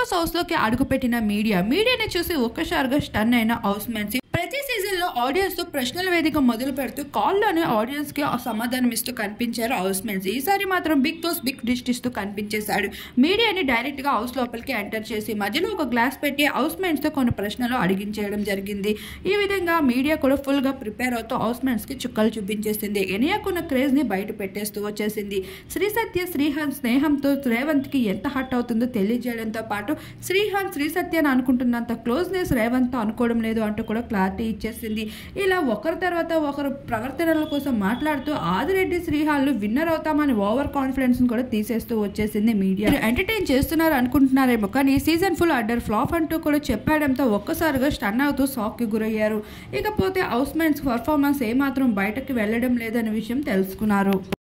boss house లోకి అడుగుపెట్టిన media మీడియాని చూసి ఒక్కసారిగా స్టన్ అయిన హౌస్ మెన్స్ ప్రతి సీజన్ లో ఆడియన్స్ తో ప్రశ్నల వేదిక మొదలు పెడుతూ కాల్ లోనే ఆడియన్స్ కి ఆ సమాధానం ఇస్తూ కనిపించారు హౌస్ మెన్స్ ఈసారి మాత్రం బిగ్ బాస్ బిగ్ డిస్ట్ ఇస్తూ కనిపించేశాడు మీడియాని డైరెక్ట్ గా హౌస్ లోపలికి ఎంటర్ చేసి మధ్యలో ఒక గ్లాస్ పెట్టి హౌస్ మెన్స్ తో కొన్ని ప్రశ్నలు అడిగించేయడం జరిగింది ఈ విధంగా మీడియా కూడా ఫుల్ గా ప్రిపేర్ అవుతూ హౌస్ మెన్స్ కి చుక్కలు చూపించేసింది ఎనియాకున్న క్రేజ్ ని బయట పెట్టేస్తూ వచ్చేసింది శ్రీ సత్య శ్రీహాన్ స్నేహంతో రేవంత్ కి ఎంత హట్ అవుతుందో తెలియజేయడంతో పాటు శ్రీహాన్ శ్రీ సత్యని అనుకుంటున్నంత క్లోజ్నెస్ రేవంత్ తో అనుకోవడం లేదు అంటూ కూడా క్లారిటీ ఇచ్చేసింది ఇలా ఒకరి తర్వాత ఒకరు ప్రవర్తనల కోసం మాట్లాడుతూ ఆదిరెడ్డి శ్రీహాన్లు విన్నర్ అవుతామని ఓవర్ కాన్ఫిడెన్స్ కూడా తీసేస్తూ వచ్చేసింది మీడియా ఎంటర్టైన్ చేస్తున్నారు అనుకుంటున్నారేమో కానీ సీజన్ ఫుల్ అడ్డర్ ఫ్లాప్ అంటూ కూడా చెప్పడంతో ఒక్కసారిగా స్టన్ అవుతూ షాక్ కి గురయ్యారు ఇకపోతే హౌస్ మెన్స్ పర్ఫార్మెన్స్ ఏమాత్రం బయటకు వెళ్ళడం లేదనే విషయం తెలుసుకున్నారు